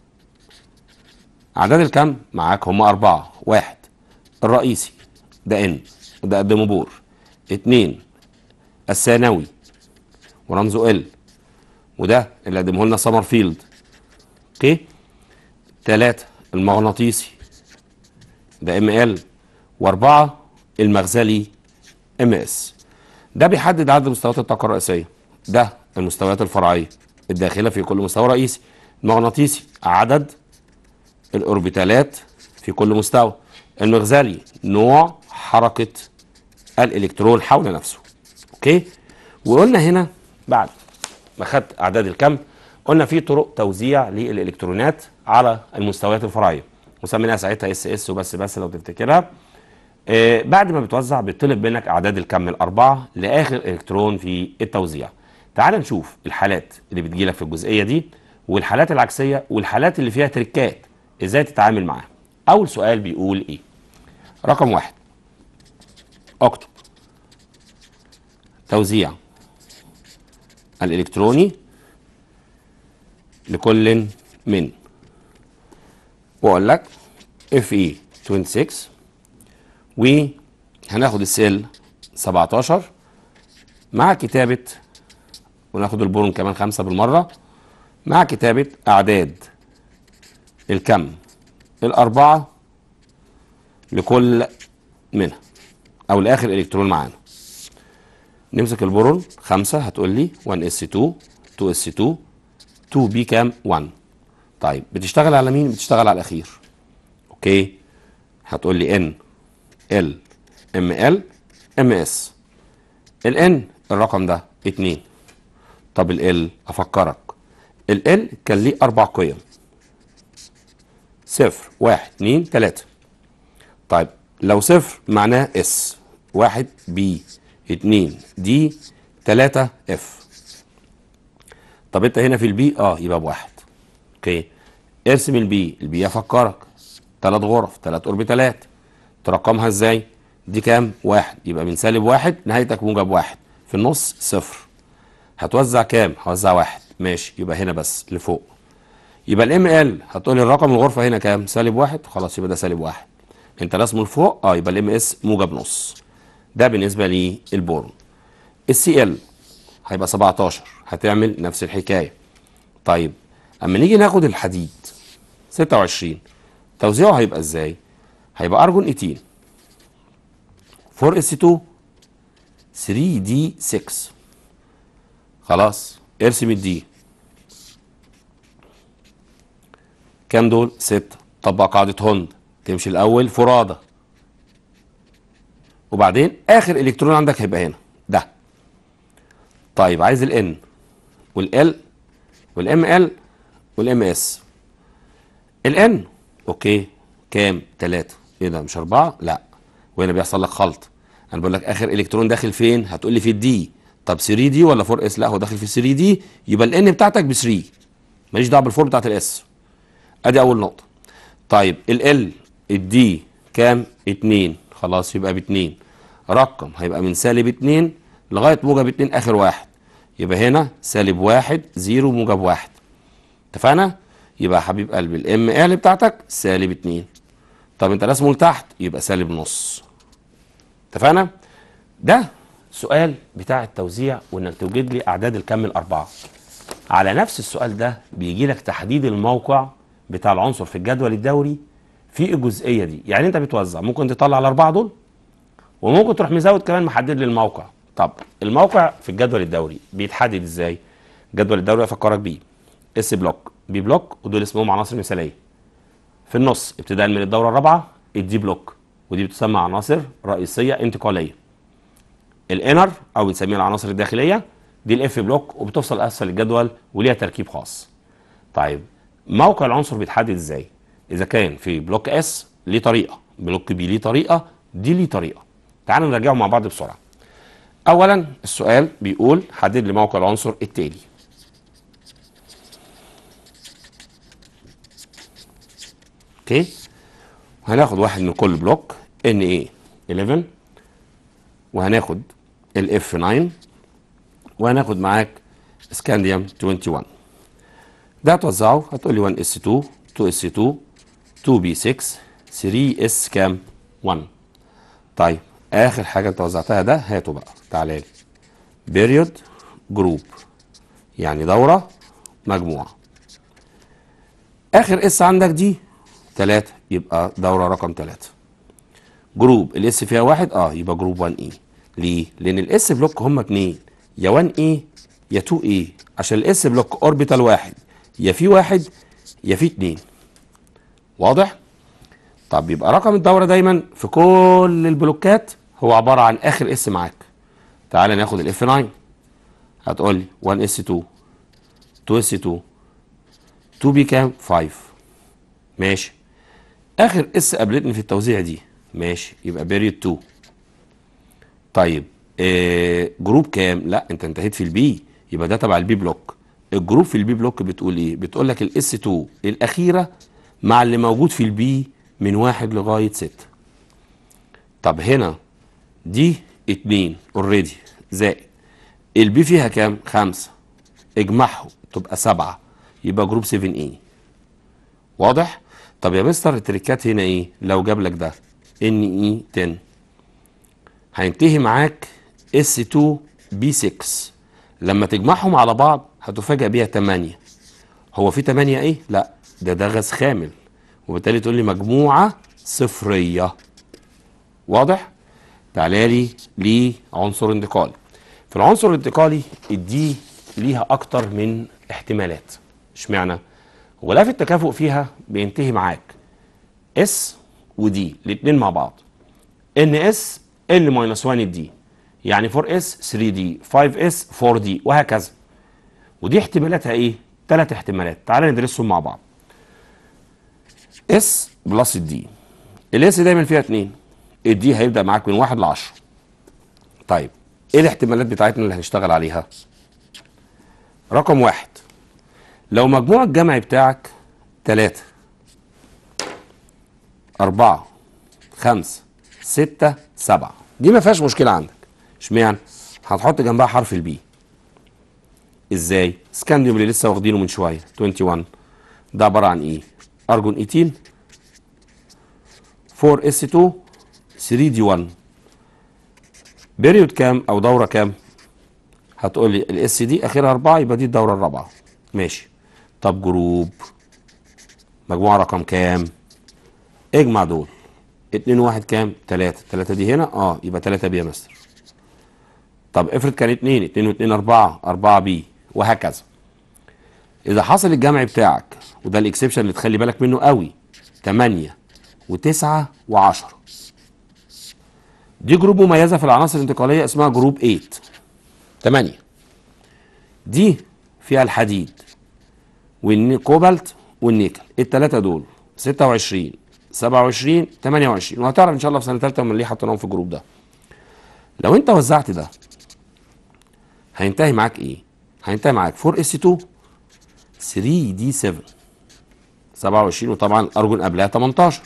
اعداد الكم معاك هم اربعه واحد الرئيسي ده ان وده قد بور اتنين الثانوي ورمزه ال وده اللي قدمه لنا سمرفيلد اوكي ثلاثة المغناطيسي ده ام ال واربعة المغزلي ام اس ده بيحدد عدد مستويات الطاقة الرئيسية ده المستويات الفرعية الداخلة في كل مستوى رئيسي المغناطيسي عدد الاوربيتالات في كل مستوى المغزلي نوع حركة الالكترون حول نفسه اوكي وقلنا هنا بعد ما خدت اعداد الكم قلنا في طرق توزيع للالكترونات على المستويات الفرعيه وسميناها ساعتها اس اس وبس بس لو تفتكرها آه بعد ما بتوزع بيطلب منك اعداد الكم الاربعه لاخر الكترون في التوزيع تعال نشوف الحالات اللي بتجيلك في الجزئيه دي والحالات العكسيه والحالات اللي فيها تريكات ازاي تتعامل معاها اول سؤال بيقول ايه رقم واحد اكتب توزيع الالكتروني لكل من واقول لك اف اي 26 وهناخد السيل 17 مع كتابة وناخد البورون كمان خمسة بالمرة مع كتابة أعداد الكم الأربعة لكل منها أو لآخر إلكترون معانا نمسك البورون خمسة هتقول لي 1 اس 2 2 اس 2 2 بي كام 1 طيب بتشتغل على مين بتشتغل على الاخير اوكي هتقول لي ان ال ام ال ام اس الان الرقم ده 2 طب ال افكرك ال كان ليه اربع قيم صفر واحد اتنين تلاتة طيب لو صفر معناه اس واحد بي اتنين دي تلاتة اف طب انت هنا في البي اه يبقى بواحد اوكي ارسم البي البي افكرك ثلاث غرف ثلاث اوربيتالات ترقمها ازاي دي كام واحد يبقى من سالب واحد نهايتك موجب واحد في النص صفر هتوزع كام هوزع واحد ماشي يبقى هنا بس لفوق يبقى الام ال هتقولي الرقم الغرفه هنا كام سالب واحد خلاص يبقى ده سالب واحد انت رسمه لفوق اه يبقى الام اس موجب نص ده بالنسبه للبورن السي ال هيبقى 17 هتعمل نفس الحكايه طيب اما نيجي ناخد الحديد 26 توزيعه هيبقى ازاي هيبقى ارجون 18 4 اس 2 3 دي 6 خلاص ارسم الدي كام دول؟ ستة طبق قاعدة هوند تمشي الأول فرادة وبعدين آخر إلكترون عندك هيبقى هنا ده طيب عايز ال N وال L والام ال والام اس ال N أوكي كام؟ تلاتة إيه ده مش أربعة؟ لا وهنا بيحصل لك خلط أنا بقول لك آخر إلكترون داخل فين؟ هتقول لي في الدي طب 3 دي ولا 4 اس؟ لا هو داخل في 3 دي يبقى ال N بتاعتك ب 3 ماليش دعوة بالفور بتاعت الاس ادي اول نقطه طيب ال ال الدي كام 2 خلاص يبقى ب 2 رقم هيبقى من سالب 2 لغايه موجب 2 اخر واحد يبقى هنا سالب 1 0 موجب 1 اتفقنا يبقى يا حبيب قلبي الام ال بتاعتك سالب 2 طب انت رسمه لتحت يبقى سالب نص اتفقنا ده سؤال بتاع التوزيع وانك توجد لي اعداد الكم الاربعه على نفس السؤال ده بيجي لك تحديد الموقع بتاع العنصر في الجدول الدوري في الجزئيه دي يعني انت بتوزع ممكن تطلع الاربعه دول وممكن تروح مزود كمان محدد لي الموقع طب الموقع في الجدول الدوري بيتحدد ازاي الجدول الدوري افكرك بيه اس بلوك بي بلوك ودول اسمهم عناصر مثاليه في النص ابتداء من الدوره الرابعه الدي بلوك ودي بتسمى عناصر رئيسيه انتقاليه الانر او بنسميها العناصر الداخليه دي الاف بلوك وبتوصل اسفل الجدول وليها تركيب خاص طيب موقع العنصر بيتحدد ازاي اذا كان في بلوك اس ليه طريقه بلوك بي ليه طريقه دي ليه طريقه تعالوا نراجعهم مع بعض بسرعه اولا السؤال بيقول حدد لي موقع العنصر التالي اوكي هناخد واحد من كل بلوك ان ايه 11 وهناخد الاف 9 وهناخد معاك سكانديوم 21 ده هتوزعه هتقول لي 1 اس 2 2 اس 2 2 بي 6 3 اس كام 1 طيب اخر حاجه انت وزعتها ده هاته بقى تعالى لي بيريود جروب يعني دوره مجموعه اخر اس عندك دي 3 يبقى دوره رقم 3 جروب الاس فيها واحد اه يبقى جروب 1 اي ليه لان الاس بلوك هم اتنين يا 1 اي يا 2 اي عشان الاس بلوك اوربيتال واحد يا في واحد يا في اتنين واضح طب يبقى رقم الدوره دايما في كل البلوكات هو عباره عن اخر اس معاك تعالى ناخد الاف 9 هتقول لي 1 اس 2 2 اس 2 2 بي كام 5 ماشي اخر اس قابلتني في التوزيع دي ماشي يبقى بيريود 2 طيب آه جروب كام لا انت انتهيت في البي يبقى ده تبع البي بلوك الجروب في البي بلوك بتقول ايه بتقول لك الاس 2 الاخيره مع اللي موجود في البي من واحد لغايه ستة طب هنا دي اتنين اوريدي زائد البي فيها كام خمسة اجمعهم تبقى سبعة يبقى جروب 7 اي واضح طب يا مستر التريكات هنا ايه لو جاب لك ده ان اي 10 هينتهي معاك اس 2 بي 6 لما تجمعهم على بعض هتفاجئ بيها 8 هو في 8 ايه لا ده ده غاز خامل وبالتالي تقول لي مجموعه صفريه واضح تعالى لي لعنصر انتقالي في العنصر الانتقالي الدي ليها اكتر من احتمالات اشمعنى غلاف التكافؤ فيها بينتهي معاك اس ودي الاثنين مع بعض ان اس ال ماينس 1 الدي يعني 4 اس 3 دي 5 اس 4 دي وهكذا ودي احتمالاتها ايه ثلاث احتمالات تعال ندرسهم مع بعض اس بلس الدي الاس دايما فيها 2 الدي هيبدا معاك من 1 ل 10 طيب ايه الاحتمالات بتاعتنا اللي هنشتغل عليها رقم واحد لو مجموع الجمع بتاعك تلاتة أربعة خمسة ستة سبعة دي ما فيهاش مشكلة عندك اشمعنى؟ هتحط جنبها حرف البي ازاي؟ سكانديوم اللي لسه واخدينه من شوية 21 ده عبارة عن ايه؟ أرجون ايتيل 4 اس 2 3 دي 1 بيريود كام أو دورة كام؟ هتقول لي الاس دي اخرها اربعه يبقى دي الدوره الرابعه ماشي طب جروب مجموعه رقم كام اجمع دول اتنين واحد كام تلاتة تلاتة دي هنا اه يبقى تلاتة بي يا مستر طب افرض كان اتنين اتنين واتنين اربعة اربعة بي وهكذا اذا حصل الجمع بتاعك وده الاكسبشن اللي تخلي بالك منه قوي تمانية وتسعة وعشرة دي جروب مميزة في العناصر الانتقالية اسمها جروب 8 8 دي فيها الحديد والكوبالت والنيكل التلاتة دول 26 27 28 وهتعرف ان شاء الله في سنه ثالثه من ليه حطيناهم في الجروب ده لو انت وزعت ده هينتهي معاك ايه هينتهي معاك 4 اس 2 3 دي 7 27 وطبعا الارجون قبلها 18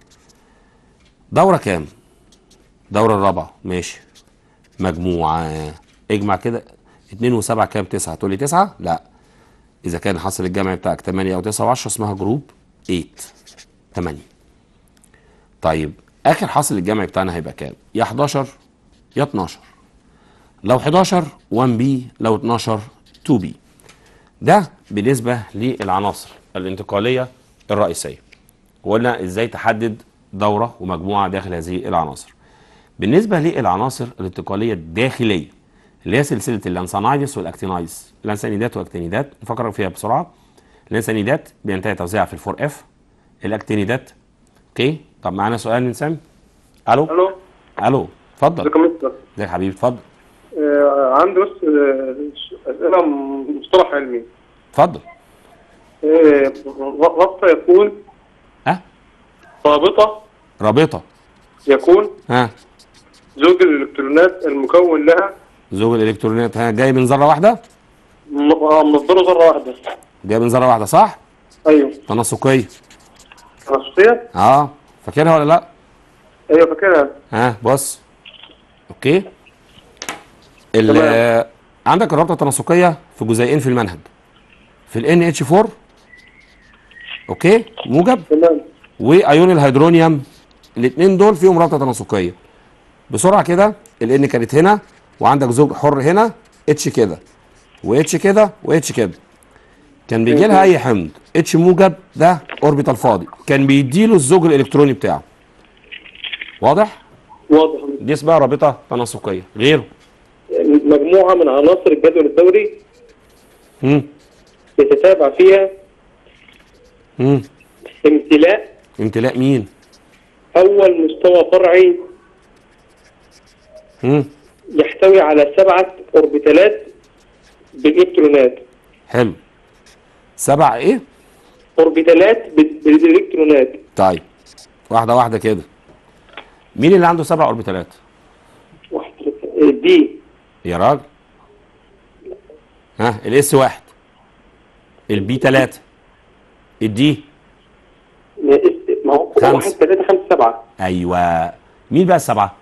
دوره كام دوره الرابعه ماشي مجموعه اجمع كده 2 و7 كام 9 هتقول لي 9 لا اذا كان حاصل الجمع بتاعك 8 او 9 و10 اسمها جروب 8 8 طيب اخر حاصل الجمع بتاعنا هيبقى كام يا 11 يا 12 لو 11 1 بي لو 12 2 بي ده بالنسبه للعناصر الانتقاليه الرئيسيه وقلنا ازاي تحدد دوره ومجموعه داخل هذه العناصر بالنسبه للعناصر الانتقاليه الداخليه اللي هي سلسله اللانسانايدس والاكتينايدس لانسانيدات واكتينيدات نفكر فيها بسرعه اللانسانيدات بينتهي توزيعها في الفور اف الاكتينيدات اوكي طب معانا سؤال من سامي الو الو الو اتفضل ازيك يا مستر ازيك يا حبيبي اتفضل آه عندي بس آه، اسئله م- مصطلح علمي اتفضل آه، ربط يكون ها رابطه رابطه يكون ها زوج الالكترونات المكون لها زوج الالكترونات ها جاي من ذره واحده م- آه، مصدره ذره واحده جاي من ذره واحده صح ايوه تناسقيه تناسقيه اه فاكرها ولا لا ايوه فاكرها ها بص اوكي ال تمام. عندك الرابطه التناسقيه في جزيئين في المنهج في ال اتش 4 اوكي موجب تمام وايون الهيدرونيوم الاثنين دول فيهم رابطه تناسقيه بسرعه كده الان كانت هنا وعندك زوج حر هنا اتش كده واتش كده واتش كده كان بيجي لها اي حمض اتش موجب ده اوربيتال فاضي كان بيديله الزوج الالكتروني بتاعه واضح واضح دي اسمها رابطه تناسقيه غيره مجموعه من عناصر الجدول الدوري امم يتتابع فيها امم امتلاء امتلاء مين اول مستوى فرعي امم يحتوي على سبعه اوربيتالات بالالكترونات حلو سبع ايه اوربيتالات بال- بالالكترونات طيب واحده واحده كده مين اللي عنده سبع اوربيتالات واحد دي يا راجل ها الاس واحد البي تلاتة الدي ما هو خمسة. واحد ثلاثة خمسة سبعة ايوه مين بقى السبعه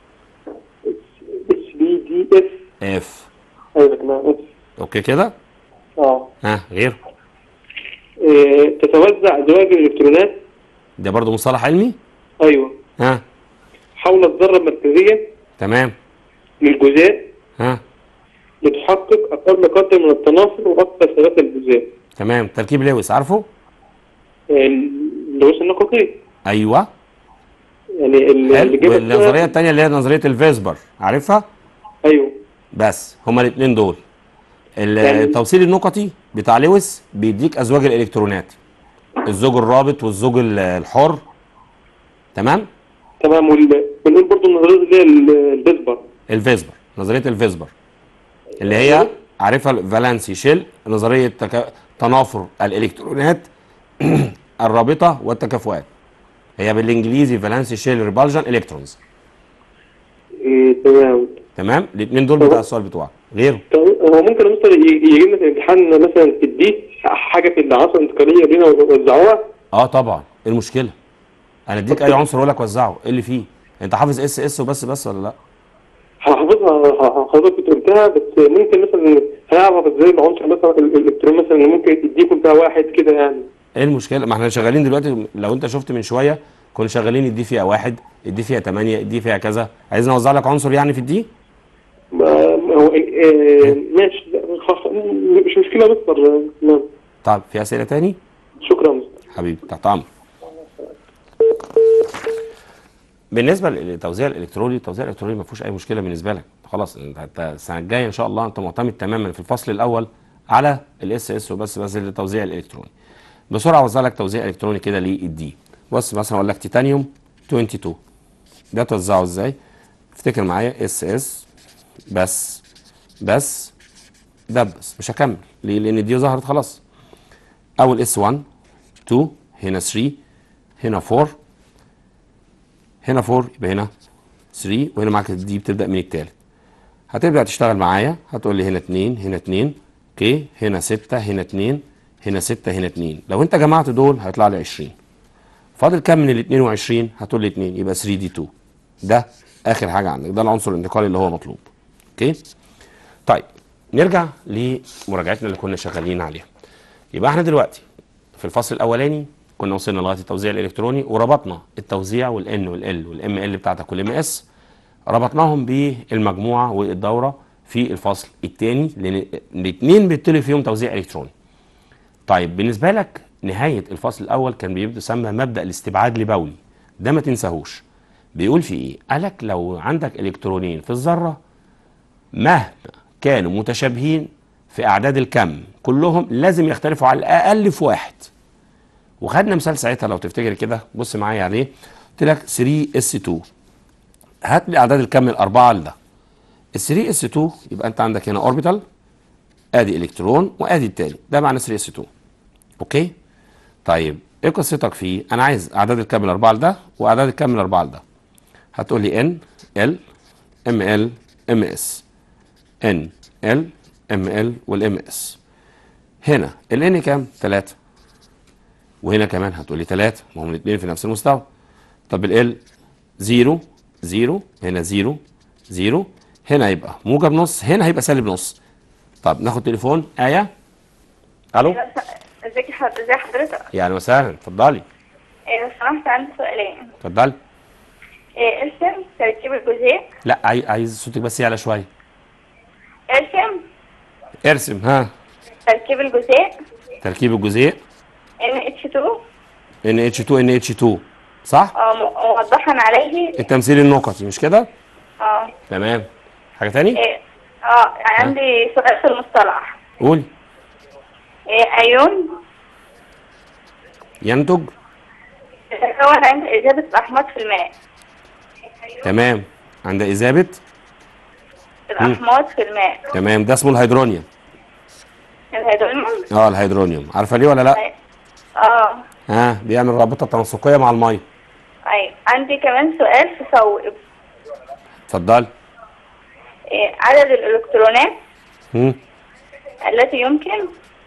اس بي دي اف اف ايوه تمام اف اوكي كده اه ها غير إيه، تتوزع ازواج الالكترونات ده برضو مصطلح علمي ايوه ها حول الذره المركزيه تمام للجزيء ها لتحقق اقل قدر من التنافر واكثر ثبات للجزيء تمام تركيب لويس عارفه إيه، اللويس النقطي ايوه يعني ال- حلو اللي جابت والنظريه الثانيه اللي هي نظريه الفيسبر عارفها ايوه بس هما الاثنين دول ال- يعني- التوصيل النقطي بتاع لويس بيديك ازواج الالكترونات الزوج الرابط والزوج ال- الحر تمام تمام وال- ونقول برضه النظريه اللي هي ال- البسبر الفيسبر نظريه الفيسبر اللي هي عارفها الفالنسي شيل نظريه تك... تنافر الالكترونات الرابطه والتكافؤات هي بالانجليزي فالنسي شيل ريبالجن الكترونز إيه، تمام تمام الاثنين دول بتاع السؤال بتوعك غيره طب هو ممكن يا مستر ي- يجي لنا في الامتحان مثلا في الدي حاجه في العناصر الانتقاليه لينا وزعوها اه طبعا ايه المشكله انا اديك اي عنصر اقول لك وزعه ايه اللي فيه انت حافظ اس اس وبس بس ولا لا حافظها حضرتك كنت قلتها بس ممكن مثلا هنعرف ازاي العنصر مثلا ال- الالكترون مثلا إن ممكن يديكم بتاع واحد كده يعني ايه المشكله ما احنا شغالين دلوقتي لو انت شفت من شويه كنا شغالين الدي فيها واحد الدي فيها 8 الدي فيها كذا عايزني اوزع لك عنصر يعني في الدي ما ما هو آه، ماشي لا، خلاص مش مشكله يا مستر نعم طب في اسئله تاني شكرا يا مستر حبيبي تحت امر بالنسبه للتوزيع الالكتروني التوزيع الالكتروني ما فيهوش اي مشكله بالنسبه لك خلاص انت أنت السنه الجايه ان شاء الله انت معتمد تماما في الفصل الاول على الاس اس وبس بس للتوزيع الالكتروني بسرعه اوزع لك توزيع الكتروني كده للدي بص مثلا اقول لك تيتانيوم 22 ده توزعه ازاي افتكر معايا اس اس بس بس ده بس مش هكمل ليه لان دي ظهرت خلاص اول اس 1 2 هنا 3 هنا 4 هنا 4 يبقى هنا 3 وهنا معاك دي بتبدا من التالت هتبدا تشتغل معايا هتقول لي هنا 2 هنا 2 اوكي هنا 6 هنا 2 هنا 6 هنا 2 لو انت جمعت دول هيطلع لي 20 فاضل كام من ال 22 هتقول لي 2 يبقى 3 دي 2 ده اخر حاجه عندك ده العنصر الانتقالي اللي هو مطلوب اوكي طيب نرجع لمراجعتنا اللي كنا شغالين عليها يبقى احنا دلوقتي في الفصل الاولاني كنا وصلنا لغايه التوزيع الالكتروني وربطنا التوزيع والان والال والام ال بتاعتك والام اس ربطناهم بالمجموعه والدوره في الفصل الثاني لان الاثنين بيطلب فيهم توزيع الكتروني. طيب بالنسبه لك نهايه الفصل الاول كان بيسمى مبدا الاستبعاد لبولي ده ما تنساهوش بيقول في ايه؟ قالك لو عندك الكترونين في الذره مهما كانوا متشابهين في اعداد الكم كلهم لازم يختلفوا على الاقل في واحد وخدنا مثال ساعتها لو تفتكر كده بص معايا عليه قلت لك 3 اس 2 هات لي اعداد الكم الاربعه لده ال 3 اس 2 يبقى انت عندك هنا اوربيتال ادي الكترون وادي التاني ده معنى 3 اس 2 اوكي طيب ايه قصتك فيه انا عايز اعداد الكم الاربعه لده واعداد الكم الاربعه لده هتقول لي ان ال ام ال ام اس ان ال ام ال والام اس هنا الان كام 3 وهنا كمان هتقول لي 3 ما هم الاثنين في نفس المستوى طب ال 0 0 هنا 0 0 هنا يبقى موجب نص هنا هيبقى سالب نص طب ناخد تليفون آية الو ازيك يا حضرتك ازي حضرتك يا اهلا وسهلا اتفضلي إيه، لو سمحت عندي سؤالين اتفضلي إيه، ارسم تركيب الجزيء لا عاي- عايز صوتك بس يعلى شويه ارسم ارسم ها تركيب الجزيء تركيب الجزيء NH2 NH2 NH2 صح اه م- موضحا عليه التمثيل النقطي مش كده اه تمام حاجه تاني إيه، اه عندي سؤال في المصطلح قولي إيه، ايون ينتج تتكون عند إذابة الأحماض في الماء تمام عند اذابه الأحماض في الماء تمام ده اسمه الهيدرونيوم الهيدروجين اه الهيدرونيوم عارفه ليه ولا لا اه ها بيعمل رابطه تناسقيه مع الميه ايوه عندي كمان سؤال في صوب اتفضلي إيه، عدد الإلكترونات هم التي يمكن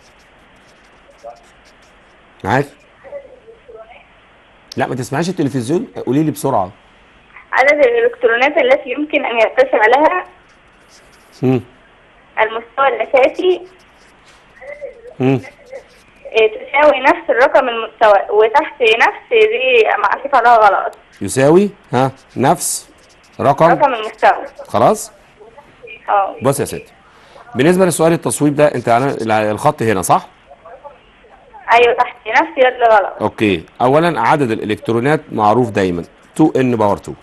معاك لا ما تسمعيش التلفزيون قولي لي بسرعه عدد الإلكترونات التي يمكن أن يتسع لها هم المستوى الأساسي هم إيه، تساوي نفس الرقم المستوى وتحت نفس دي معرفة عليها غلط يساوي ها نفس رقم رقم المستوى خلاص اه بص يا ستي بالنسبه لسؤال التصويب ده انت على الخط هنا صح ايوه تحت نفس يد غلط اوكي اولا عدد الالكترونات معروف دايما 2 ان باور 2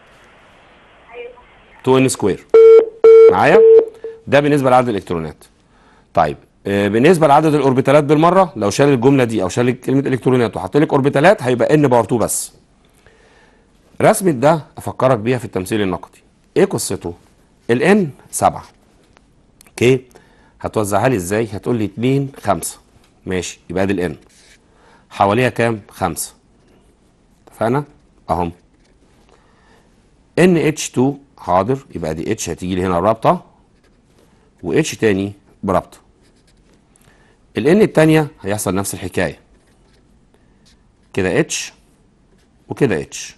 2 ان سكوير معايا ده بالنسبه لعدد الالكترونات طيب آه، بالنسبه لعدد الاوربيتالات بالمره لو شال الجمله دي او شال كلمه الكترونات وحط لك اوربيتالات هيبقى ان باور 2 بس رسمه ده افكرك بيها في التمثيل النقدي ايه قصته الان 7 اوكي هتوزعها لي ازاي هتقول لي 2 5 ماشي يبقى دي الان حواليها كام؟ خمسة اتفقنا؟ اهم ان اتش 2 حاضر يبقى دي اتش هتيجي لي هنا رابطة و اتش تاني برابطة الان التانية هيحصل نفس الحكاية كده اتش وكده اتش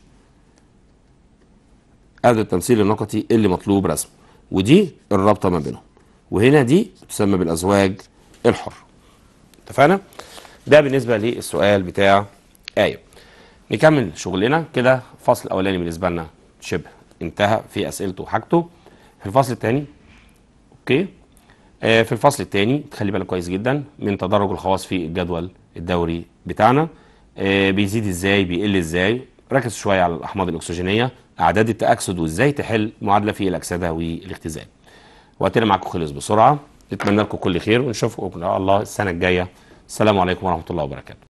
ادي التمثيل النقطي اللي مطلوب رسمه ودي الرابطة ما بينهم وهنا دي تسمى بالازواج الحر اتفقنا ده بالنسبة للسؤال بتاع آية نكمل شغلنا كده الفصل الأولاني بالنسبة لنا شبه انتهى في أسئلته وحاجته في الفصل الثاني أوكي آه في الفصل الثاني تخلي بالك كويس جدا من تدرج الخواص في الجدول الدوري بتاعنا آه بيزيد ازاي بيقل ازاي ركز شوية على الأحماض الأكسجينية أعداد التأكسد وازاي تحل معادلة في الأكسدة والاختزال وقتنا معاكم خلص بسرعة نتمنى لكم كل خير ونشوفكم إن شاء الله السنة الجاية السلام عليكم ورحمة الله وبركاته